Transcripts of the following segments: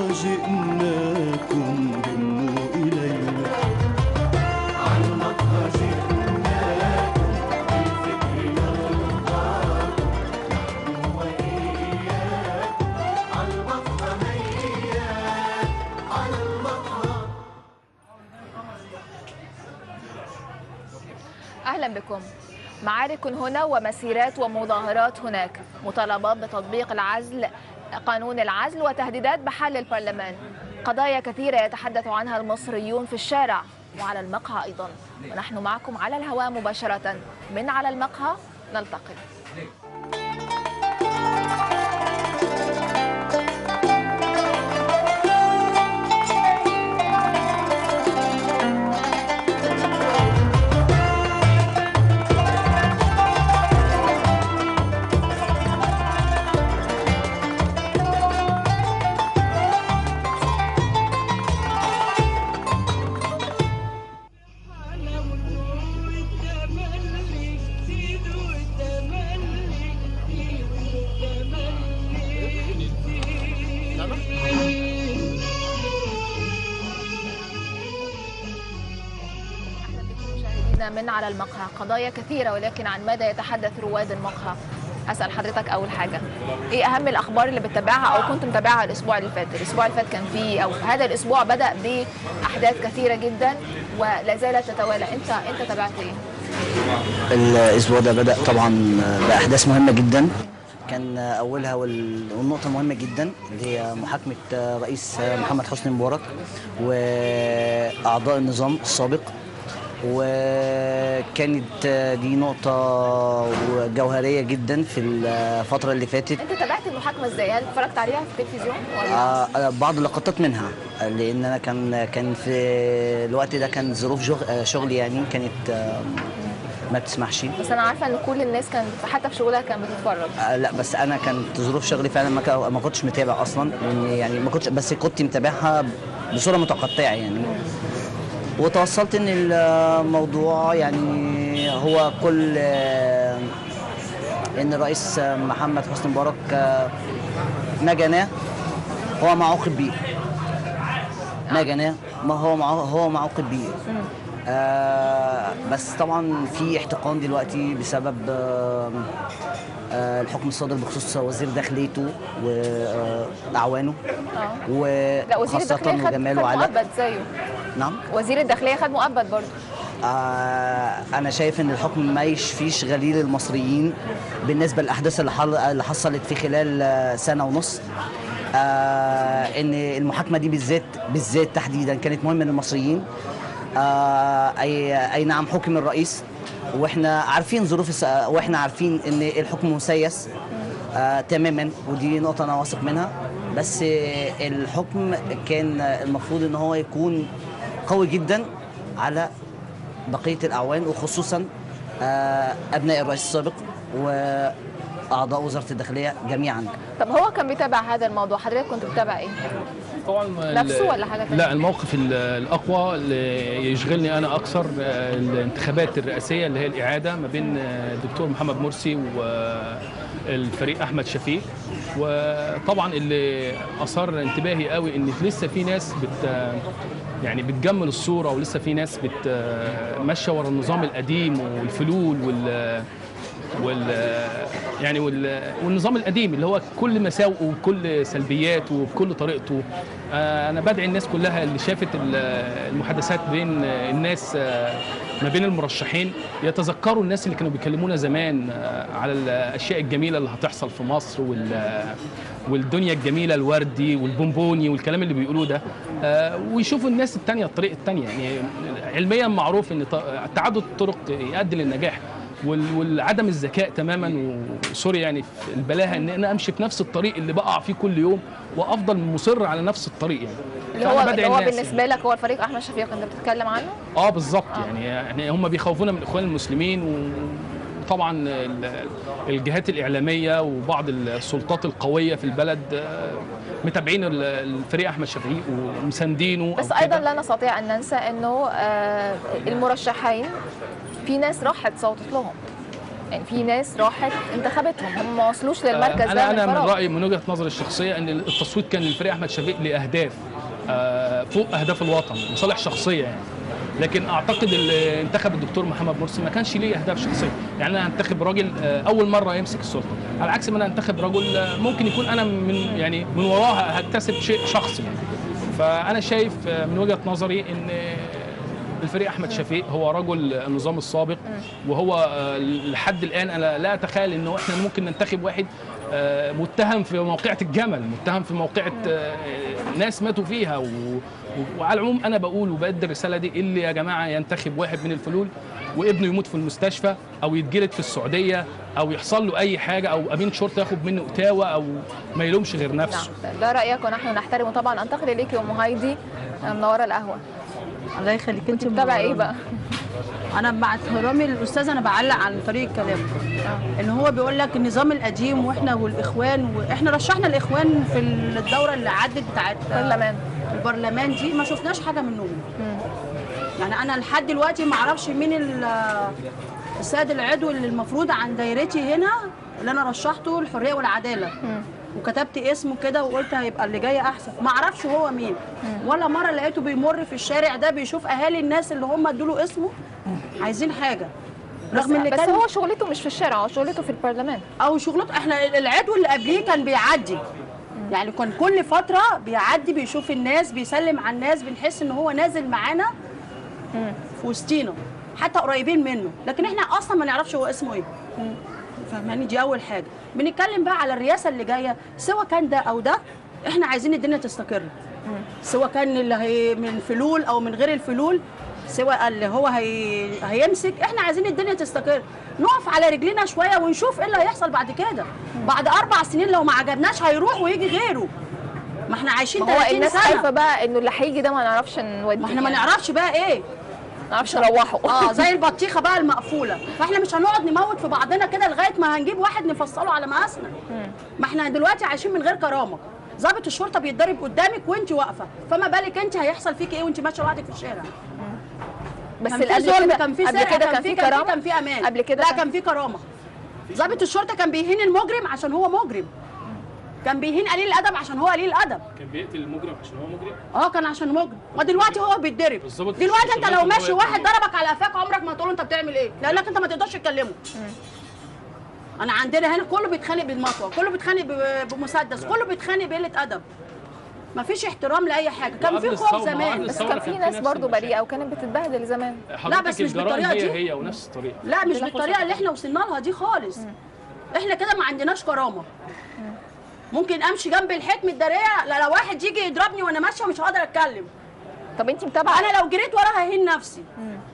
جئناكم هنوا إلينا على المقهى جئناكم بالفكر نرضاكم نحن وإياكم على المقهى هيا على المقهى أهلا بكم معارك هنا ومسيرات ومظاهرات هناك مطالبات بتطبيق العزل قانون العزل وتهديدات بحل البرلمان قضايا كثيرة يتحدث عنها المصريون في الشارع وعلى المقهى أيضا ونحن معكم على الهواء مباشرة من على المقهى نلتقي مشاهدينا من على المقهى قضايا كثيرة ولكن عن ماذا يتحدث رواد المقهى أسأل حضرتك أول حاجة إيه أهم الأخبار اللي بتتابعها أو كنت متابعها الأسبوع اللي فات الأسبوع اللي فات كان فيه أو هذا الأسبوع بدأ بأحداث كثيرة جدا ولا زالت تتوالى أنت أنت تابعت إيه؟ الاسبوع ده بدا طبعا باحداث مهمه جدا كان اولها وال- والنقطه مهمه جدا اللي هي محاكمه رئيس محمد حسني مبارك واعضاء النظام السابق وكانت دي نقطة جوهرية جدا في الفترة اللي فاتت أنت تابعت المحاكمة إزاي؟ هل اتفرجت عليها في التلفزيون ولا؟ آه، آه، بعض اللقطات منها آه، لان انا كان كان في الوقت ده كان ظروف شغ- آه، شغلي يعني كانت آه، ما بتسمحش بس أنا عارفة إن كل الناس كانت حتى في شغلها كانت بتتفرج آه، لا بس انا كانت ظروف شغلي فعلا ما كا- ما كنتش متابع اصلا لان يعني ما كنتش بس كنت متابعها بصوره متقطعه يعني وتوصلت ان الموضوع يعني هو كل آه، ان الرئيس محمد حسني مبارك آه، ما جناه هو ما عوقب بيه ما جناه ما هو مع هو ما عوقب بيه آه بس طبعا في احتقان دلوقتي بسبب آه آه الحكم الصادر بخصوص وزير داخليته واعوانه اه لا وزير وخاصة الداخلية خد, خد وجمال وعلاء مؤبد زيه نعم وزير الداخلية خد مؤبد برضه آه انا شايف ان الحكم ما يشفيش غليل المصريين بالنسبه للاحداث اللي, حل... اللي حصلت في خلال آه، سنه ونص آه ان المحاكمه دي بالذات بالذات تحديدا كانت مهمه للمصريين آه اي اي نعم حكم الرئيس واحنا عارفين ظروف الس... واحنا عارفين ان الحكم مسيس آه تماما ودي نقطه انا واثق منها بس آه، الحكم كان المفروض ان هو يكون قوي جدا على بقيه الاعوان وخصوصا آه، ابناء الرئيس السابق واعضاء وزاره الداخليه جميعا طب هو كان بيتابع هذا الموضوع حضرتك كنت بتابع ايه؟ طبعا ال- نفسه ولا حاجة تانية؟ لا الموقف ال- الاقوى اللي يشغلني انا اكثر آه، الانتخابات الرئاسيه اللي هي الاعاده ما بين آه، الدكتور محمد مرسي والفريق احمد شفيق وطبعا اللي اثار انتباهي قوي ان لسه في ناس بت يعني بتجمل الصوره ولسه في ناس بت ماشيه ورا النظام القديم والفلول وال وال يعني وال والنظام القديم اللي هو كل مساوئه وكل سلبياته وبكل طريقته آه، انا بدعي الناس كلها اللي شافت ال- المحادثات بين الناس آه، ما بين المرشحين يتذكروا الناس اللي كانوا بيكلمونا زمان آه، على الاشياء الجميله اللي هتحصل في مصر وال والدنيا الجميله الوردي والبونبوني والكلام اللي بيقولوه ده آه، ويشوفوا الناس التانية الطريق التانية يعني علميا معروف ان ط- تعدد الطرق يؤدي للنجاح وال- والعدم الذكاء تماما وسوري يعني في البلاهه ان انا امشي في نفس الطريق اللي بقع فيه كل يوم وافضل مصر على نفس الطريق يعني اللي فأنا هو بدعي اللي هو الناس بالنسبة لك هو الفريق أحمد شفيق أنت بتتكلم عنه؟ اه بالظبط يعني يعني هم بيخوفونا من الاخوان المسلمين و- وطبعا ال- الجهات الاعلاميه وبعض السلطات القويه في البلد آه، متابعين ال- الفريق احمد شفيق ومساندينه بس أو أيضا كده. لا نستطيع أن ننسى أنه آه، المرشحين في ناس راحت صوتت لهم يعني في ناس راحت انتخبتهم هم ما وصلوش للمركز انا ده انا من فراغ. رايي من وجهه نظري الشخصيه ان التصويت كان للفريق احمد شفيق لاهداف آه، فوق اهداف الوطن مصالح شخصيه يعني لكن اعتقد اللي انتخب الدكتور محمد مرسي ما كانش ليه اهداف شخصيه يعني انا هنتخب راجل آه، اول مره يمسك السلطه على عكس ما انا انتخب رجل آه، ممكن يكون انا من يعني من وراه هكتسب شيء شخصي فانا شايف آه، من وجهه نظري ان الفريق احمد شفيق هو رجل النظام السابق وهو آه، لحد الان انا لا اتخيل انه احنا ممكن ننتخب واحد آه، متهم في موقعة الجمل متهم في موقعة آه، ناس ماتوا فيها و... و- وعلى العموم انا بقول وبأدي الرساله دي اللي يا جماعه ينتخب واحد من الفلول وابنه يموت في المستشفى او يتجلد في السعوديه او يحصل له اي حاجه او امين شرطه ياخد منه اتاوه او ما يلومش غير نفسه نعم ده رايك ونحن نحترمه طبعا انتقل اليك يا ام هايدي منوره القهوه الله يخليك انت بتتابع ايه منورانا. بقى انا مع احترامي للاستاذ انا بعلق عن طريقه كلامه ان هو بيقول لك النظام القديم واحنا والاخوان واحنا رشحنا الاخوان في الدوره اللي عدت بتاعت برلمان البرلمان دي ما شفناش حاجه منهم يعني انا لحد دلوقتي ما اعرفش مين ال- السيد العضو اللي المفروض عن دايرتي هنا اللي انا رشحته الحريه والعداله وكتبت اسمه كده وقلت هيبقى اللي جاي احسن ما اعرفش هو مين ولا مره لقيته بيمر في الشارع ده بيشوف اهالي الناس اللي هم ادوا له اسمه عايزين حاجه بس, رغم ان بس كان هو شغلته مش في الشارع هو شغلته في البرلمان او شغلته احنا العضو اللي قبليه كان بيعدي يعني كان كل فتره بيعدي بيشوف الناس بيسلم على الناس بنحس ان هو نازل معانا في وسطينا حتى قريبين منه لكن احنا اصلا ما نعرفش هو اسمه ايه فاهماني دي اول حاجه بنتكلم بقى على الرئاسه اللي جايه سواء كان ده او ده احنا عايزين الدنيا تستقر سواء كان اللي هي من فلول او من غير الفلول سواء اللي هو هي... هيمسك احنا عايزين الدنيا تستقر نقف على رجلينا شويه ونشوف ايه اللي هيحصل بعد كده بعد اربع سنين لو ما عجبناش هيروح ويجي غيره ما احنا عايشين ما هو 30 الناس سنه خايفه بقى انه اللي هيجي ده ما نعرفش نوديه ما احنا ما يعني. نعرفش بقى ايه ما نعرفش نروحه اه زي البطيخه بقى المقفوله فاحنا مش هنقعد نموت في بعضنا كده لغايه ما هنجيب واحد نفصله على مقاسنا ما احنا دلوقتي عايشين من غير كرامه ضابط الشرطه بيتضرب قدامك وانت واقفه فما بالك انت هيحصل فيك ايه وانت ماشيه لوحدك في الشارع بس كان اللي في قبل ظلم كده كان في قبل سرقه كده كان في كان في كرامه كان في امان قبل كده لا كان- كان في كرامه ضابط الشرطه كان بيهين المجرم عشان هو مجرم كان بيهين قليل الادب عشان هو قليل الادب كان بيقتل المجرم عشان هو مجرم اه كان عشان مجرم ودلوقتي هو بيتضرب بالظبط. دلوقتي انت لو بالظبط. ماشي واحد ضربك على قفاك عمرك ما تقول له انت بتعمل ايه لانك انت ما تقدرش تكلمه انا عندنا هنا كله بيتخانق بالمطوه كله بيتخانق ب- بمسدس كله بيتخانق بقله ادب مفيش احترام لاي حاجه كان وقبل في خوف الثورة- زمان وقبل بس الثورة كان كان في في ناس نفس برضو المشاكل. بريئه وكانت بتتبهدل زمان حضرتك بس مش الجرائم بالطريقة هي دي. هي ونفس الطريقه لا مش بالطريقه اللي احنا وصلنا لها دي خالص احنا كده ما عندناش كرامه ممكن امشي جنب الحيط متداريه لا لو واحد يجي يضربني وانا ماشيه مش هقدر اتكلم طب انت متابعه انا لو جريت ورا ههين نفسي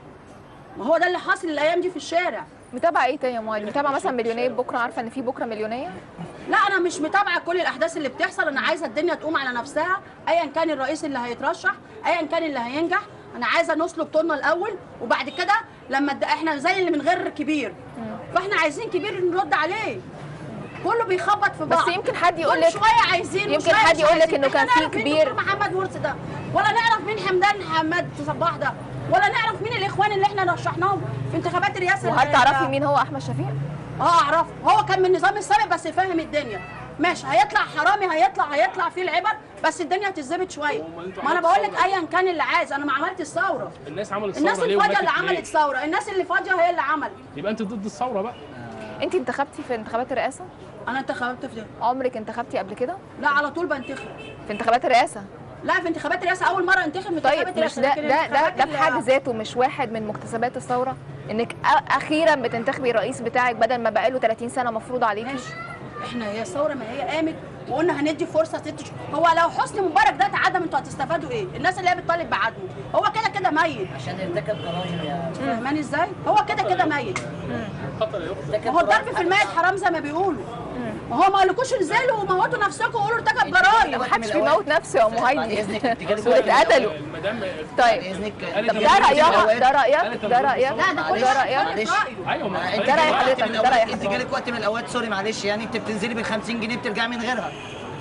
ما هو ده اللي حاصل الايام دي في الشارع متابعه ايه تاني يا مايد متابعه مثلا مليونيه بكره عارفه ان في بكره مليونيه لا انا مش متابعه كل الاحداث اللي بتحصل انا عايزه الدنيا تقوم على نفسها ايا كان الرئيس اللي هيترشح ايا كان اللي هينجح انا عايزه نسلك طولنا الاول وبعد كده لما الد- احنا زي اللي من غير كبير فاحنا عايزين كبير نرد عليه كله بيخبط في بعض بس يمكن حد يقول كل لك- شويه عايزين يمكن وشوية حد مش يقول لك عايزين. إنه كان إحنا في نعرف مين كبير- دكتور محمد مرسي ده ولا نعرف مين حمدان حماد صباح ده ولا نعرف مين الاخوان اللي احنا رشحناهم في انتخابات الرئاسه وهل ال- تعرفي مين هو احمد شفيق اه اعرفه هو كان من النظام السابق بس فاهم الدنيا ماشي هيطلع حرامي هيطلع هيطلع فيه العبر بس الدنيا هتتظبط شويه هو ما انتوا ما انا عملتوا بقول لك ثورة. ايا كان اللي عايز انا ما عملت الثوره الناس عملت الناس ثوره ليه الفاضيه وماتت اللي ليه؟ عملت ثوره الناس اللي فاضيه هي اللي عملت يبقى انت ضد الثوره بقى انت انتخبتي في انتخابات الرئاسه انا انتخبت في ده عمرك انتخبتي قبل كده لا على طول بنتخب في انتخابات الرئاسه لا في انتخابات الرئاسه اول مره انتخب في انتخابات طيب مش الرئاسه ده لكن ده ده, الانتخابات ده اللي- بحد ذاته مش واحد من مكتسبات الثوره انك أ- اخيرا بتنتخبي الرئيس بتاعك بدل ما بقاله 30 سنه مفروض عليكي ماشي احنا هي الثوره ما هي قامت وقلنا هندي فرصه ست شهور هو لو حسني مبارك ده اتعدم انتوا هتستفادوا ايه؟ الناس اللي هي بتطالب بعدمه هو كده كده ميت عشان ارتكب جرائم يا فاهماني ازاي؟ هو كده كده ميت خطر يا اختي ما هو الضرب في الميت حرام زي ما بيقولوا ما هو ما قالكوش انزلوا وموتوا نفسكم وقولوا ارتكب جرائم محدش بيموت نفسه يا ام بعد هايدي إذنك تجيلي دول اتقتلوا المدام طيب باذنك قالت طب إن ده في رايها أوقات- ده رايك قالت ده إن رايك لا ده كل ده واحد رايك يقول معلش. رايه ايوه ما انت ده رأي جالك حضرتك، وقت من ده رأي الأوقات- انت جالك وقت من الاوقات سوري معلش يعني انت بتنزلي ب 50 جنيه بترجعي من غيرها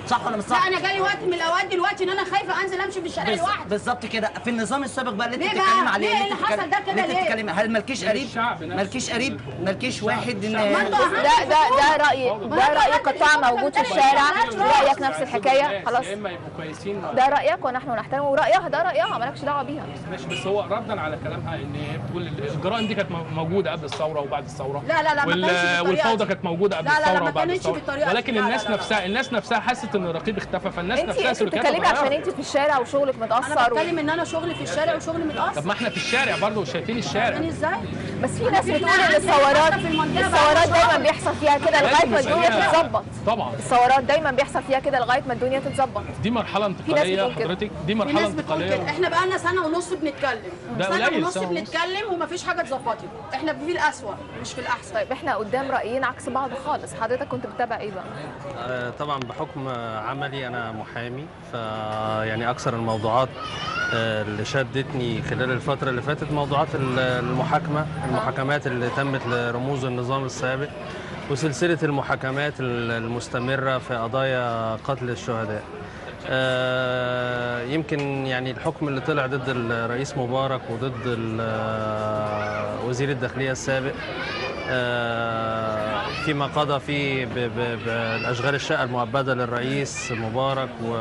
صح ولا مش لا صح؟ انا جالي وقت من الاوقات دلوقتي ان انا خايفه انزل امشي في الشارع بز- لوحدي بالظبط كده في النظام السابق بقى اللي انت ليه بتتكلم بقى؟ عليه ليه اللي انت اللي حصل بتتكلم- ده كده اللي انت ليه؟ بتتكلم هل مالكيش قريب الشعب نفسه. مالكيش قريب مالكيش واحد ان ما انتوا أهم ده ده ده راي ما ده أنت راي عملت قطاع الشغل موجود في بتاعك. الشارع لا، رايك نفس الحكايه خلاص يا اما يبقوا كويسين ده رايك ونحن نحترمه ورايها ده رايها مالكش دعوه بيها ماشي بس هو ردا على كلامها ان هي بتقول الجرائم دي كانت موجوده قبل الثوره وبعد الثوره لا، لا، لا، ما وال- كانتش بالطريقة والفوضى دي. كانت موجوده قبل لا، لا، لا، الثوره ما وبعد كانتش الثوره بالطريقة دي. ولكن لا، لا، الناس لا، لا. نفسها الناس نفسها حست ان الرقيب اختفى فالناس انت نفسها انت سلوكياتها بتتكلمي عشان اتغيرت. انت في الشارع وشغلك انا متاثر و... بتكلم ان انا شغلي في الشارع وشغلي متاثر طب ما احنا في الشارع برضه شايفين الشارع يعني ازاي؟ بس في ناس في بتقول حد ان عندنا الثورات حتى في المنطقة الثورات بقى دايما شغل. بيحصل فيها كده لغايه لازم ما الدنيا نسميها- تتظبط طبعا الثورات دايما بيحصل فيها كده لغايه ما الدنيا تتظبط دي مرحله انتقاليه بتقول كده. حضرتك دي في مرحله ناس بتقول كده انتقاليه احنا بقالنا سنه ونص بنتكلم ده سنه قليل، ونص سنة ونص. بنتكلم ومفيش حاجه اتظبطت احنا في الاسوأ مش في الاحسن طيب احنا قدام رايين عكس بعض خالص حضرتك كنت بتتابع ايه بقى آه، طبعا بحكم عملي انا محامي ف يعني اكثر الموضوعات آه، اللي شدتني خلال الفتره اللي فاتت موضوعات ال- المحاكمه المحاكمات اللي تمت لرموز النظام السابق وسلسله المحاكمات ال- المستمره في قضايا قتل الشهداء آه، يمكن يعني الحكم اللي طلع ضد الرئيس مبارك وضد ال- آه، وزير الداخليه السابق آه، فيما قضى فيه ب- ب- بالاشغال الشقه المؤبده للرئيس مبارك و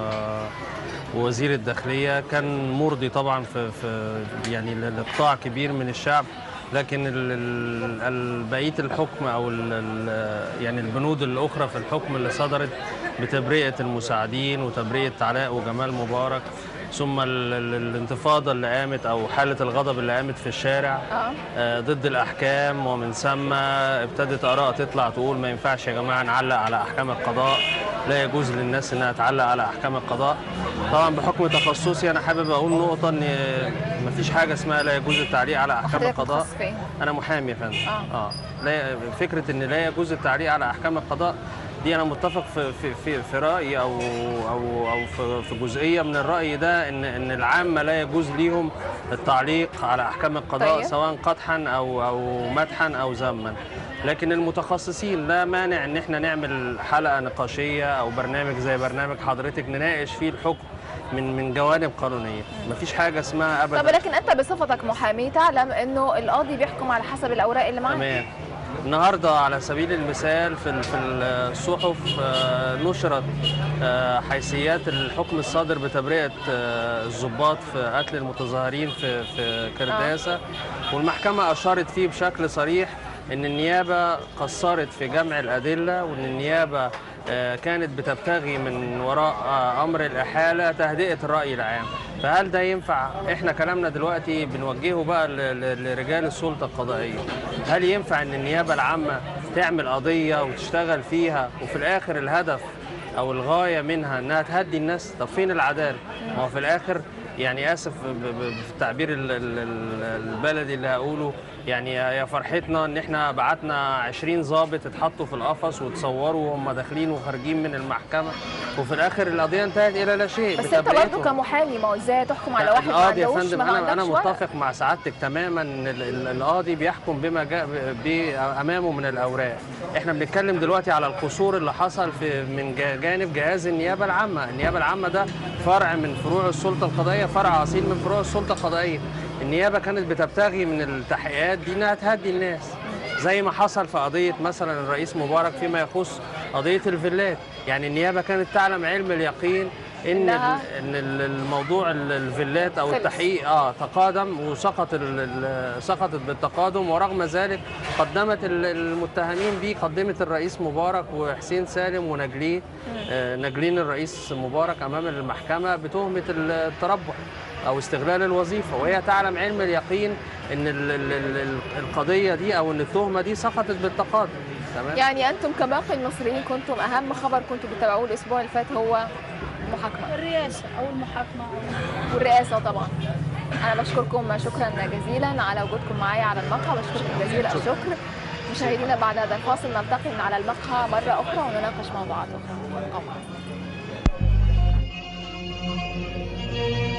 ووزير الداخليه كان مرضي طبعا في في يعني لقطاع كبير من الشعب لكن ال- ال- ال- بقيه الحكم او ال- ال- يعني البنود الاخرى في الحكم اللي صدرت بتبرئه المساعدين وتبرئه علاء وجمال مبارك ثم ال- ال- الانتفاضه اللي قامت او حاله الغضب اللي قامت في الشارع اه آه، ضد الاحكام ومن ثم ابتدت اراء تطلع تقول ما ينفعش يا جماعه نعلق على احكام القضاء لا يجوز للناس انها تعلق على احكام القضاء طبعا بحكم تخصصي انا حابب اقول نقطه ان ما فيش حاجه اسمها لا يجوز التعليق على احكام حضرتك القضاء متخصص في ايه؟ انا محامي يا فندم آه. اه لا فكره ان لا يجوز التعليق على احكام القضاء دي انا متفق في في في, في رايي او او او في, في جزئيه من الراي ده ان ان العامه لا يجوز ليهم التعليق على احكام القضاء طيب. سواء قدحا او او مدحا او ذما لكن المتخصصين لا مانع ان احنا نعمل حلقه نقاشيه او برنامج زي برنامج حضرتك نناقش فيه الحكم من من جوانب قانونيه مفيش حاجه اسمها ابدا طب لكن انت بصفتك محامي تعلم انه القاضي بيحكم على حسب الاوراق اللي معاه تمام النهارده على سبيل المثال في ال- في الصحف آه، نشرت آه، حيثيات الحكم الصادر بتبرئه آه، الضباط في قتل المتظاهرين في في كرداسه والمحكمه اشارت فيه بشكل صريح ان النيابه قصرت في جمع الادله وان النيابه آه، كانت بتبتغي من وراء آه، امر الاحاله تهدئه الراي العام فهل ده ينفع احنا كلامنا دلوقتي بنوجهه بقى ل- ل- لرجال السلطه القضائيه هل ينفع ان النيابه العامه تعمل قضيه وتشتغل فيها وفي الاخر الهدف او الغايه منها انها تهدي الناس طب فين العداله ما هو في الاخر يعني اسف ب- ب- في التعبير ال- ال- ال- البلدي اللي هقوله يعني يا يا فرحتنا ان احنا بعتنا 20 ضابط اتحطوا في القفص وتصوروا وهم داخلين وخارجين من المحكمه وفي الاخر القضيه انتهت الى لا شيء بس انت برضه بتبرئتهم. كمحامي ما هو ازاي تحكم على واحد ما القاضي يا عندوش فندم ما انا انا عندكش ورق؟ متفق مع سعادتك تماما ان ال- ال- القاضي بيحكم بما جاء ب- ب- امامه من الاوراق احنا بنتكلم دلوقتي على القصور اللي حصل في من جا- جانب جهاز النيابه العامه النيابه العامه ده فرع من فروع السلطه القضائيه فرع اصيل من فروع السلطه القضائيه النيابه كانت بتبتغي من التحقيقات دي انها تهدي الناس زي ما حصل في قضيه مثلا الرئيس مبارك فيما يخص قضيه الفيلات يعني النيابه كانت تعلم علم اليقين ان إنها- ان ال- الموضوع ال- الفيلات او خلص. التحقيق اه تقادم وسقط ال- ال- سقطت بالتقادم ورغم ذلك قدمت ال- المتهمين به قدمت الرئيس مبارك وحسين سالم ونجلين آه نجلين الرئيس مبارك امام المحكمه بتهمه التربح او استغلال الوظيفه وهي تعلم علم اليقين ان ال- ال- ال- القضيه دي او ان التهمه دي سقطت بالتقادم تمام يعني انتم كباقي المصريين كنتم اهم خبر كنتم بتتابعوه الاسبوع اللي فات هو المحاكمه الرئاسه او المحاكمه أو والرئاسه طبعا انا بشكركم شكرا جزيلا على وجودكم معايا على المقهى بشكركم جزيل الشكر مشاهدينا بعد هذا الفاصل نلتقي من على المقهى مره اخرى ونناقش موضوعات اخرى أوكي.